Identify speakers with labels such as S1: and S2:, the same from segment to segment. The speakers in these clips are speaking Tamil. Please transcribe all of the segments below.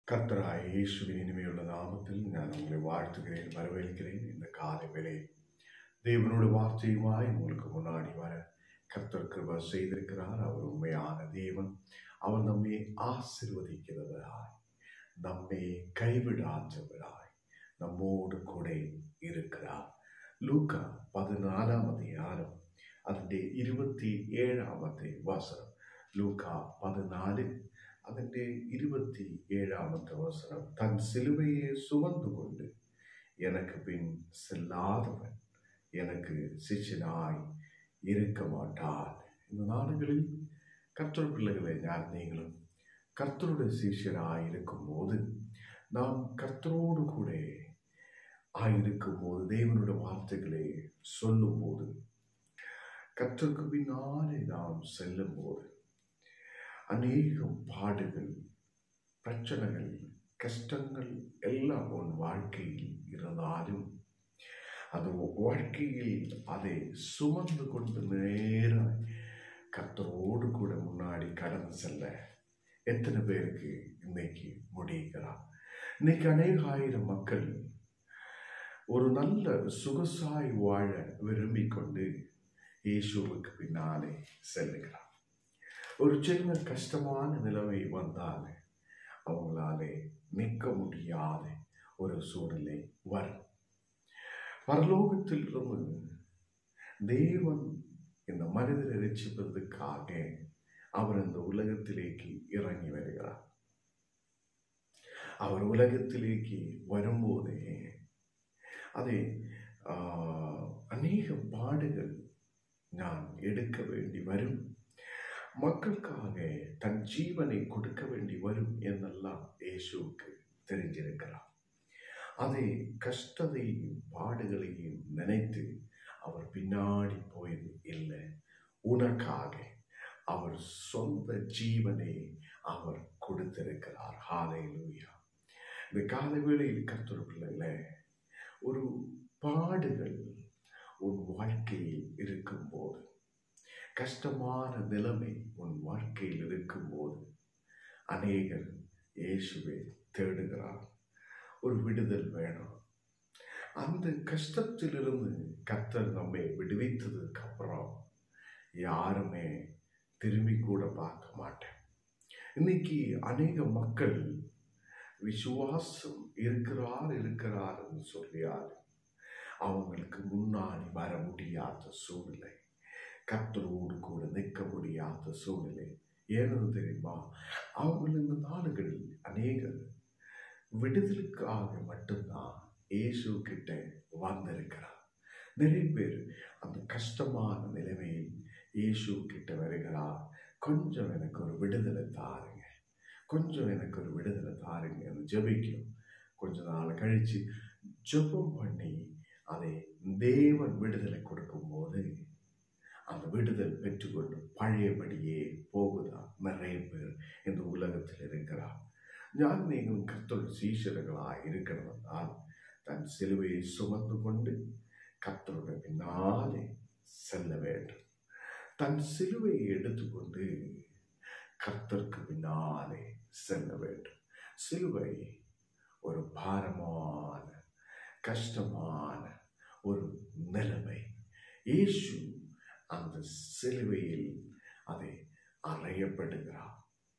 S1: கர்த்தராയ இயேசுவின் இனிமையுள்ள நாமத்தில் நான் உங்களை வாழ்த்துகிறேன் வரவேற்கிறேன் இந்த காலை வேளையில் தேவனோட வார்த்தையுமாய் உங்களுக்கு முன்னாடி வர கர்த்தர் கிருப செய்திருக்கிறார் அவர் உண்மையான தேவன் அவர் நம்மை ஆசிர்வதிக்கிறவராய் நம்மை கைவிடாதவராய் നമ്മോട് കൂടെ இருக்கிறார் ലൂക്ക പതിനാലാം അധികാരം അതിൻ്റെ ഇരുപത്തി ഏഴാമത്തെ വസനം ലൂക്ക പതിനാല് അതിൻ്റെ ഇരുപത്തി ഏഴാമത്തെ വസനം തൻ സിലുവയെ സുമന്നുകൊണ്ട് எனக்கு பின் செல்லாதவன் எனக்கு சிஷ்யனாய் இருக்க மாட்டான் இந்த நாடுகளில் கர்த்தர் பிள்ளைகளை ஞான் நீங்களும் கர்த்தருடைய சிஷ்யராய் இருக்கும்போது நாம் கர்த்தரோடு கூட ஆயிருக்கும் போது தேவனுடைய வார்த்தைகளை சொல்லும் போது கர்த்தருக்கு பின்னாலே நாம் செல்லும் போது அநேகம் பாடுகள் பிரச்சனைகள் கஷ்டங்கள் எல்லாம் உன் வாழ்க்கையில் இருந்தாலும் அது வாழ்க்கையில் அதை சுமந்து கொண்டு நேராய் கர்த்தரோடு கூட முன்னாடி கடந்து செல்ல எத்தனை பேருக்கு இன்னைக்கு முடியுகிறார் இன்னைக்கு அநேக ஆயிரம் மக்கள் ஒரு நல்ல சுகசாய் வாழ விரும்பிக் கொண்டு இயேசுவுக்கு பின்னாலே செல்லுகிறார் ஒரு சின்ன கஷ்டமான நிலைமை வந்தால் அவங்களாலே நிற்க முடியாத ஒரு சூழ்நிலை வரும் பரலோகத்தில் இருந்து தேவன் இந்த மனிதரை ரட்சிப்பதற்காக அவர் இந்த உலகத்திலேக்கு இறங்கி வருகிறார் அவர் உலகத்திலேக்கு வரும்போதே அதை அநேக பாடுகள் நான் எடுக்க வேண்டி வரும் மக்களுக்காக தன் ஜீவனை கொடுக்க வேண்டி வரும் என்னெல்லாம் இயேசுவுக்கு தெரிஞ்சிருக்கிறார் அதை கஷ்டத்தையும் பாடுகளையும் நினைத்து அவர் பின்னாடி போயது இல்லை உனக்காக அவர் சொந்த ஜீவனை அவர் கொடுத்திருக்கிறார் ஹாலை லூயா இந்த காலை வேளையில் கருத்துரு பிள்ளைகள ஒரு பாடுகள் உன் வாழ்க்கையில் இருக்கும்போது கஷ்டமான நிலைமை உன் வாழ்க்கையில் இருக்கும்போது அநேகர் இயேசுவை தேடுகிறார் ஒரு விடுதல் வேணும் அந்த கஷ்டத்திலிருந்து கத்தர் நம்மை விடுவித்ததுக்கு அப்புறம் யாருமே திரும்பி கூட பார்க்க மாட்டேன் இன்னைக்கு அநேக மக்கள் விசுவாசம் இருக்கிறார் இருக்கிறார்னு சொல்லியார் அவங்களுக்கு முன்னாடி வர முடியாத சூழ்நிலை கத்தரோடு கூட நிற்க முடியாத சூழ்நிலை ஏன்னு தெரியுமா அவங்க இந்த நாடுகளில் அநேகர் விடுதலுக்காக மட்டும்தான் இயேசு கிட்ட வந்திருக்கிறார் நிறைய பேர் அந்த கஷ்டமான நிலைமையில் இயேசு கிட்ட வருகிறார் கொஞ்சம் எனக்கு ஒரு விடுதலை தாருங்க கொஞ்சம் எனக்கு ஒரு விடுதலை தாருங்க ஜபிக்கும் கொஞ்ச நாள் கழிச்சு ஜபம் பண்ணி அதை தேவன் விடுதலை கொடுக்கும்போது அந்த விடுதல் பெற்றுக்கொண்டு பழையபடியே போகுதா நிறைய பேர் இந்த உலகத்தில் இருக்கிறார் ഞാൻ നീങ്ങളും കർത്തരുടെ ശീശരകളായി ഇരിക്കണമെന്നാൽ താൻ സിലുവയെ സുമന്നു കൊണ്ട് കർത്തരുടെ പിന്നാലെ செல்ல வேண்டும் தன் சிலுவையை எடுத்துக்கொண்டு கர்த்தருக்கு பின்னாலே செல்ல வேண்டும் சிலுவை ஒரு பாரமான கஷ்டமான ஒரு நிலைமை இயேசு அந்த சிலுவையில் அதை அறையப்படுகிறார்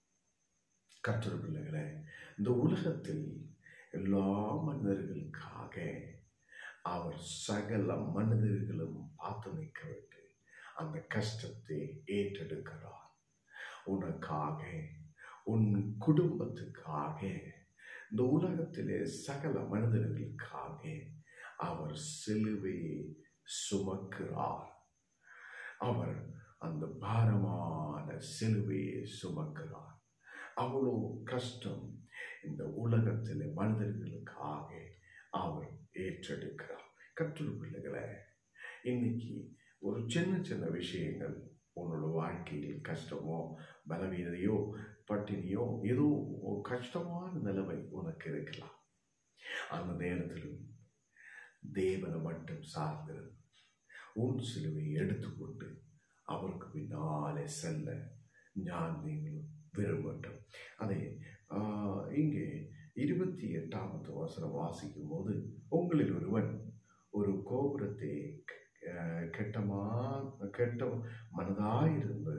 S1: கற்று பிள்ளைகளே இந்த உலகத்தில் எல்லா மனிதர்களுக்காக அவர் சகல மனிதர்களும் பார்த்து நிற்க விட்டு அந்த கஷ்டத்தை ஏற்றெடுக்கிறார் உனக்காக உன் குடும்பத்துக்காக இந்த உலகத்திலே சகல மனிதர்களுக்காக அவர் சிலுவையை சுமக்கிறார் அவர் அந்த பாரமான சிலுவையை சுமக்கிறார் அவ்வளோ கஷ்டம் இந்த உலகத்தில் மனிதர்களுக்காக அவர் ஏற்றெடுக்கிறார் கற்றுரு பிள்ளைகளை இன்னைக்கு ஒரு சின்ன சின்ன விஷயங்கள் உன்னோட வாழ்க்கையில் கஷ்டமோ பலவீனதையோ பட்டினியோ ஏதோ ஒரு கஷ்டமான நிலைமை உனக்கு இருக்கலாம் அந்த நேரத்திலும் தேவனை மட்டும் சார்ந்திருந்து உன் சிலுவை எடுத்துக்கொண்டு அவருக்கு பின்னாலே செல்ல ഞാൻ നിങ്ങൾ വിരുമ്പട്ടും അതെ ആ, ഇങ്ങേ இருபத்தி எட்டாவது வசனம் வாசிக்கும் போது உங்களில் ஒருவன் ஒரு கோபுரத்தை அஹ், கெட்டமா கெட்ட மனதாயிருந்து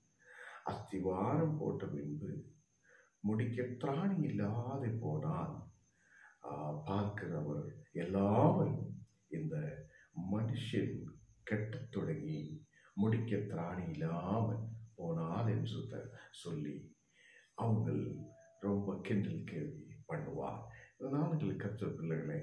S1: அஸ்திவாரம் போட்ட பின்பு முடிக்க திராணி இல்லாது போனால் ஆஹ், பார்க்கிறவர் எல்லாரும் இந்த மனுஷன் கெட்டத் தொடங்கி முடிக்க திராணி இல்லாமல் போனால் என்று த- சொல்லி அவங்க ரொம்ப கிண்டல் கேள்வி பண்ணுவார் இந்த நாடுகள் கற்ற பிள்ளைகளே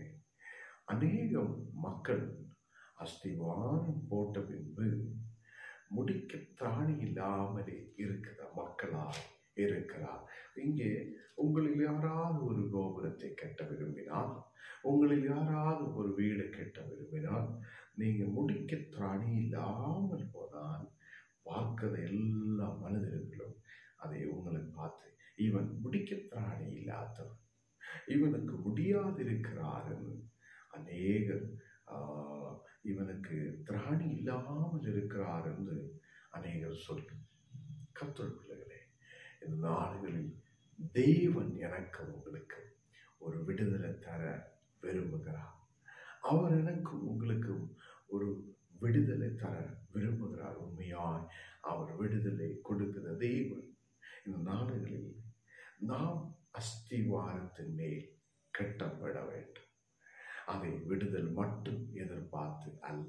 S1: அநேகம் மக்கள் அஸ்திவாரம் போட்ட பின்பு முடிக்க திராணி இல்லாமலே இருக்கிற மக்களாய் இருக்கிறார் இங்கே உங்களில் யாராவது ஒரு கோபுரத்தை கட்ட விரும்பினால் உங்களில் யாராவது ஒரு வீடு கட்ட விரும்பினால் நீங்க முடிக்க திராணி இல்லாமல் போனால் பார்க்கிற எல்லா மனிதர்களும் அதை உங்களை பார்த்து இவன் முடிக்க திராணி இல்லாதவன் இவனுக்கு முடியாதிருக்கிறாருன்னு அநேகர் ஆஹ், இவனுக்கு திராணி இல்லாமல் இருக்கிறார் என்று அநேகர் சொல்லும் கத்தர் பிள்ளைகளே இந்த நாடுகளில் தேவன் எனக்கு உங்களுக்கு ஒரு விடுதலை தர விரும்புகிறார் அவர் எனக்கும் உங்களுக்கும் ஒரு விடுதலை தர விரும்புகிறார் உண்மையாய் அவர் விடுதலை கொடுக்கிற தேவன் இந்த நாடுகளில் நாம் அஸ்திவாரத்தின் மேல் கட்டப்பட வேண்டும் அதை விடுதல் மட்டும் எதிர்பார்த்து அல்ல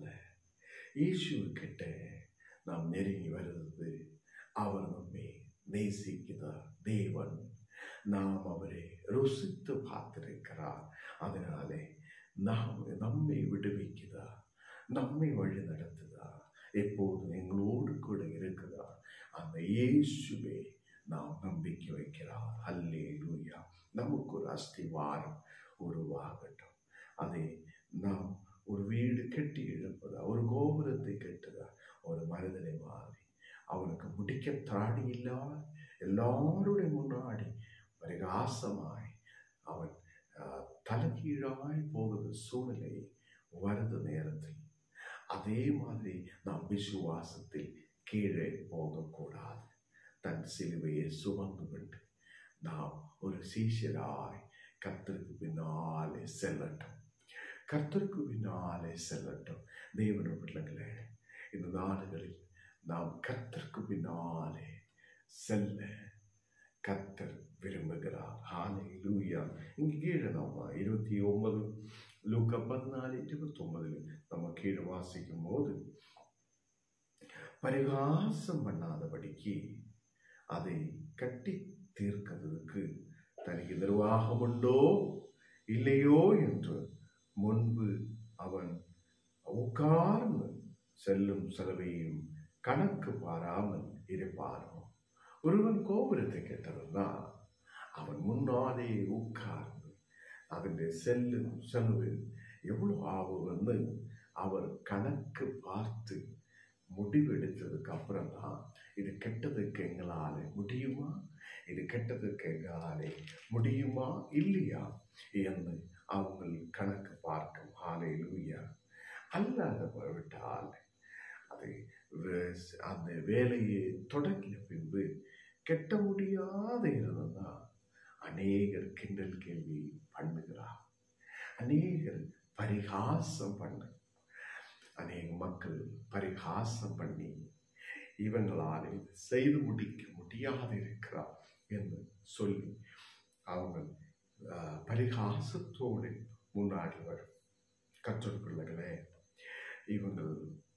S1: இயேசு கிட்ட நாம் நெருங்கி வருவது அவர் நம்மை நேசிக்கிற தேவன் நாம் அவரை ருசித்து பார்த்திருக்கிறார் அதனாலே நாம் நம்மை விடுவிக்கிறார் நம்மை வழி நடத்துகிறார் எப்போதும் எங்களோடு கூட இருக்கிறார் அந்த இயேசுவே நாம் நம்பிக்கை வைக்கிறார் அல்லே லூயா நமக்கு ஒரு அஸ்திவாரம் உருவாகட்டும் அதை நாம் ஒரு வீடு கட்டி எழுப்பதா ஒரு கோபுரத்தை கட்டுதா ஒரு மனிதனை மாறி அவனுக்கு முடிக்க திராணி இல்லாத எல்லாருடைய முன்னாடி பரிகாசமாய் அவன் ஆஹ், தலைகீழாய் போகிற சூழ்நிலை வருத நேரத்தில் அதே மாதிரி நாம் விசுவாசத்தில் கீழே போகக்கூடாது தன் சிலுவையை சுமந்து கொண்டு நாம் ஒரு சீஷராய் கர்த்தருக்கு பின்னாலே செல்லட்டும் கர்த்தருக்கு பின்னாலே செல்லட்டும் தேவன பிள்ளைகளே இந்த நாடுகளில் நாம் கர்த்தருக்கு பின்னாலே செல்ல கர்த்தர் விரும்புகிறார் ஹாலே லூயா இங்கே கீழே நம்ம இருபத்தி ஒன்பது லூக்கா பதினாலு இருபத்தி ஒன்பதுல நம்ம கீழே வாசிக்கும் போது பரிகாசம் பண்ணாதபடிக்கு அதை கட்டி தீர்க்கிறதுக்கு தனக்கு நிர்வாகம் உண்டோ இல்லையோ என்று முன்பு அவன் உட்கார்ந்து செல்லும் செலவையும் கணக்கு பாராமல் இருப்பானோ ஒருவன் கோபுரத்தை கேட்டவன்னா அவன் முன்னாலே உட்கார்ந்து അതിൻ്റെ செல்லும் செலவு எவ்வளோ ஆகும்னு அவர் கணக்கு பார்த்து முடிவெடுத்ததுக்கு அப்புறம் தான் இது கெட்டதுக்கு எங்களால் முடியுமா இது கெட்டதுக்கு எங்களாலே முடியுமா இல்லையா என்று அவங்க கணக்கு பார்க்கும் ஆலை லூயா அல்லாத விட்டால் அது வே- அந்த வேலையை தொடங்கிய பின்பு கெட்ட முடியாத இருந்ததா அநேகர் கிண்டல் கேள்வி பண்ணுகிறார் அநேகர் பரிகாசம் பண்ண அநேக மக்கள் பரிகாசம் பண்ணி இவங்களால் இது செய்து முடிக்க முடியாது இருக்கிறார் என்று சொல்லி அவங்க ஆஹ், பரிகாசத்தோடு முன்னாடி வரும் கற்றல் பிள்ளைகளே இவங்கள்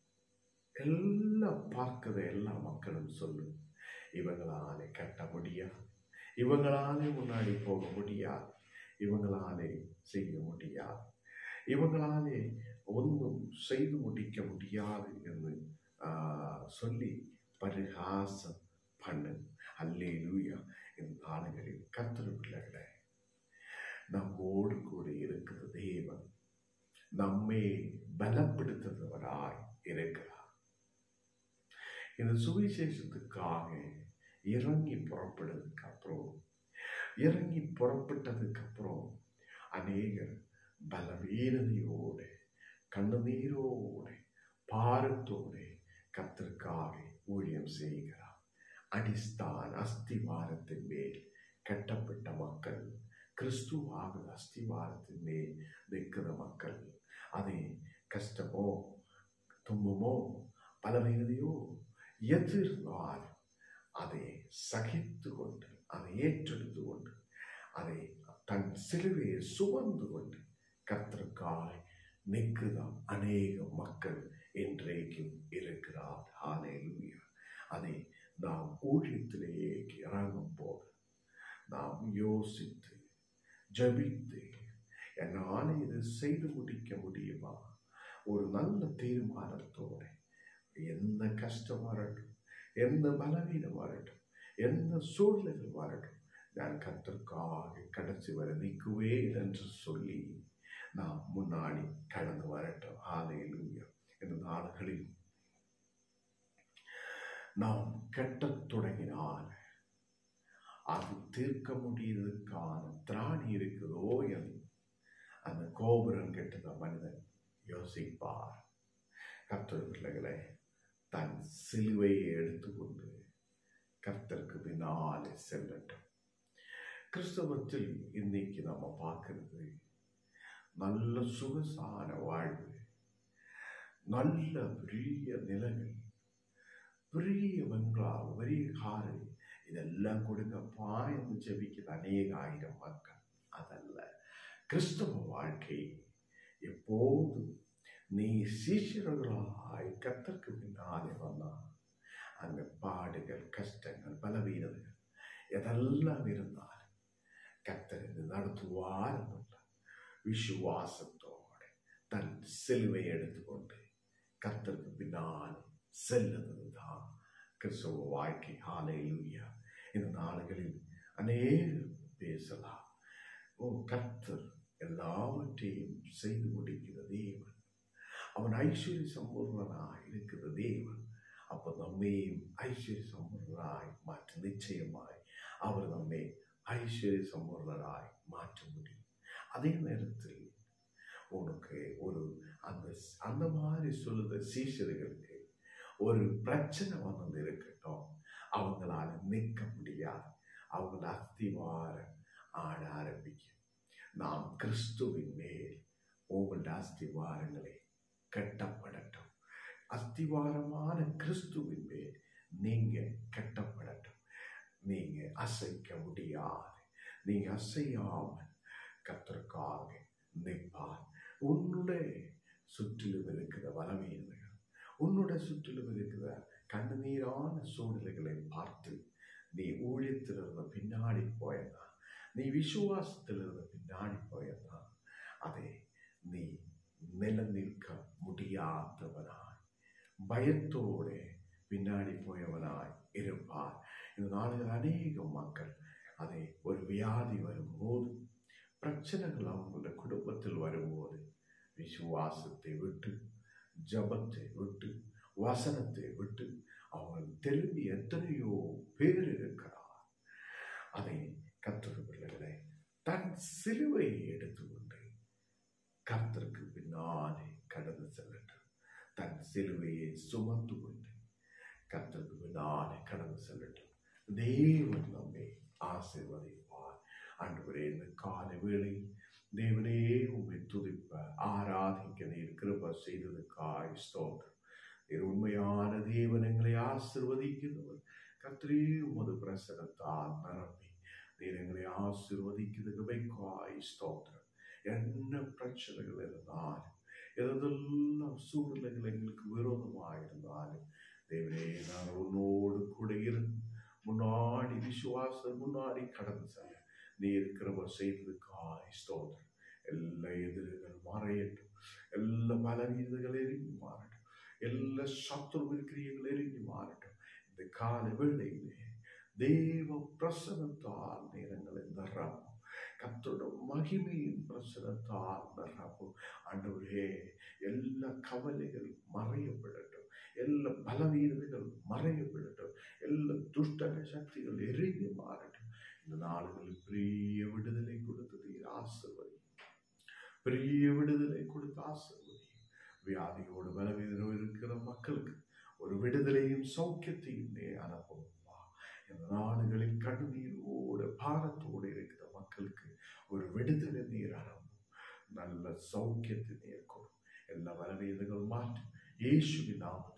S1: எல்லாம் பார்க்கிற எல்லா மக்களும் சொல்லும் இவங்களாலே கட்ட முடியாது இவங்களாலே முன்னாடி போக முடியாது இவங்களாலே செய்ய முடியாது இவங்களாலே ஒன்றும் செய்து முடிக்க முடியாது என்று ஆஹ், சொல்லி பரிகாசம் பண்ணு அல்லே லூயா இந்த நாடுகளில் கத்திர பிள்ளைகளே நம்மோடு கூட இருக்கிற தேவன் நம்மை பலப்படுத்துகிறவராய் இருக்கிறார் இந்த சுவிசேஷத்துக்காக இறங்கி புறப்படுறதுக்கு அப்புறம் இறங்கி புறப்பட்டதுக்கு அப்புறம் அநேகர் பலவீனதையோடு கண்ணுநீரோடு பாரத்தோடு கத்திற்காக ஊழியம் செய்கிறார் அடிஸ்தான் அஸ்திவாரத்தின் மேல் கட்டப்பட்ட மக்கள் கிறிஸ்துவாக அஸ்திவாரத்தின் மேல் நிற்கிற மக்கள் அதை கஷ்டமோ துன்பமோ பலவீனதையோ எதிர்ந்தால் அதை சகித்து கொண்டு அதை ஏற்றெடுத்து கொண்டு அதை தன் சிலுவையை சுமந்து கொண்டு கர்த்தருக்காய் நிற்குதாம் அநேக மக்கள் இன்றைக்கும் இருக்கிறார் ஹalleluya அதை நாம் ஊழியத்திலேயே இறங்கும் போது நாம் யோசித்து ஜபித்து என்னால் இது செய்து முடிக்க முடியுமா ஒரு நல்ல தீர்மானத்தோடு எந்த கஷ்டம் வரட்டும் எந்த பலவீனம் வரட்டும் எந்த சூழ்நிலை வரட்டும் நான் கத்திற்காக கடைசி வரை நிற்குவேன் என்று சொல்லி நாம் முன்னாடி கடந்து வரட்டும் ஆலையிலூயா இந்த நாடுகளில் நாம் கட்டத் தொடங்கினால் அது தீர்க்க முடியறதுக்கான திராணி இருக்குதோ என்று அந்த கோபுரம் கெட்டத மனிதன் யோசிப்பார் கர்த்தர் பிள்ளைகளை தன் சிலுவையை எடுத்துக்கொண்டு கர்த்தருக்கு பின்னாலே செல்லட்டும் கிறிஸ்தவத்தில் இன்னைக்கு நம்ம பார்க்கிறது நல்ல சுகசான வாழ்வு நல்ல பெரிய நிலங்கள் பெரிய பங்களா பெரிய காரு இதெல்லாம் கொடுங்கப்பா என்று ஜெபிக்கிற அநேக ஆயிரம் மக்கள் அதல்ல கிறிஸ்தவ வாழ்க்கை எப்போதும் நீ சீஷர்களாய் கத்தற்கு பின்னாலே வந்தா அங்க பாடுகள் கஷ்டங்கள் பலவீனங்கள் எதெல்லாம் இருந்தாலும் கத்தர் இது நடத்துவார் എന്നുള്ള விசுவாசத்தோடு தன் சிலுவை எடுத்துக்கொண்டு கத்தருக்கு பின்னால் செல்லுന്നത് தான் கிறிஸ்தவ வாழ்க்கை ஹalleluya இந்த நாடுகளில் அநேகம் பேசலாம் ஓ கர்த்தர் எல்லாவற்றையும் செய்து முடிக்கிற தேவன் அவன் ஐஸ்வர்ய சம்பூர்ணனாய் இருக்கிற தேவன் அப்போ நம்மையும் ஐஸ்வர்ய சம்பூர்ணராய் மாற்ற நிச்சயமாய் அவர் நம்மை ஐஸ்வர்ய சம்பூர்ணராய் மாற்ற முடியும் அதே நேரத்தில் உனக்கு ஒரு அந்த அந்த மாதிரி சொல்லுத சீஷர்களுக்கு ஒரு பிரச்சனை வந்து இருக்கட்டும் அவங்களால நிற்க முடியாது அவங்கள அஸ்திவாரம் ஆட ஆரம்பிக்கும் நாம் கிறிஸ்துவின் மேல் உங்களுடைய அஸ்திவாரங்களை கட்டப்படட்டும் அஸ்திவாரமான கிறிஸ்துவின் மேல் நீங்க கட்டப்படட்டும் நீங்க அசைக்க முடியாது நீங்க அசையாமல் கத்தற்காக நிற்பார் உன்னுடைய சுற்றிலும் இருக்கிற பலவீனங்கள் உன்னுடைய சுற்றிலும் இருக்கிற கண்ணீரான சூழ்நிலைகளை பார்த்து நீ ஊழியத்தில் இருந்த பின்னாடி போயனா நீ விசுவாசத்தில் இருந்த பின்னாடி போயனா அதை நீ நிலநிற்க முடியாதவனாய் பயத்தோடு பின்னாடி போயவனாய் இருப்பார் இந்த நாளில் அநேக மக்கள் அதை ஒரு வியாதி வரும்போது பிரச்சனைகள் அவங்களுடைய குடும்பத்தில் வரும்போது விசுவாசத்தை விட்டு ஜபத்தை விட்டு வசனத்தை விட்டு அவர்கள் திரும்பி எத்தனையோ பேர் இருக்கிறார் அதை கத்தர் பிள்ளைகளை தன் சிலுவையை எடுத்துக்கொண்டு கர்த்தருக்கு பின்னாலே கடந்து செல்லட்டும் தன் சிலுவையை சுமந்து கொண்டு கர்த்தருக்கு பின்னாலே கடந்து செல்லட்டும் தேவன் நம்மை ஆசீர்வதிப்பார் ஆண்டவரே இந்த காலை வேளை தேவனே உம்மை துதிப்ப ஆராதிக்க நீர் கிருப செய்ததுக்காய் ஸ்தோத்திரம் நீர் உண்மையான தேவன் எங்களை ஆசிர்வதிக்கிறவர் கத்திரே உமது பிரசனத்தால் நிரம்பி நீர் எங்களை ஆசிர்வதிக்கிறது கிருபைக்காய் ஸ்தோத்திரம் என்ன பிரச்சனைகள் இருந்தாலும் எதெல்லாம் சூழ்நிலைகள் எங்களுக்கு விரோதமாக இருந்தாலும் தேவனே நான் உன்னோடு கூட இருந்து முன்னாடி விசுவாசம் முன்னாடி கடந்து செல்ல நீ இருக்கிறவ செய்ததுக்காய் ஸ்தோத்திரம் எல்லா எதிரிகள் மறையட்டும் எல்லா பலவீனங்கள் எரிஞ்சு மாறட்டும் எல்லா சத்துரு கிரியைகள் எரிஞ்சு மாறட்டும் இந்த கால வேளையிலே தேவ பிரசனத்தால் நேரங்களை நிரப்பும் கத்தோட மகிமையின் பிரசனத்தால் நிரப்பும் ஆண்டவரே எல்லா கவலைகள் மறையப்படட்டும் எல்லா பலவீனங்கள் மறையப்படட்டும் எல்லா துஷ்டக சக்திகள் எரிஞ்சு மாறட்டும் இந்த நாடுகளில் பெரிய விடுதலை கொடுத்தது ஆசிர்வதி பெரிய விடுதலை கொடுத்து ஆசிர்வதி வியாதியோடு பலவீனம் இருக்கிற மக்களுக்கு ஒரு விடுதலையும் சௌக்கியத்தையும் நீ அனுப்புவா இந்த நாடுகளில் கண்ணீரோடு பாரத்தோடு இருக்கிற மக்களுக்கு ഒരു വിടുതൽ നീരാണ് നല്ല സൗഖ്യത്തെ നീർക്കൊടും എല്ലാ ബലവീനതകളും മാറ്റും യേശുവിൻ നാമത്തിൽ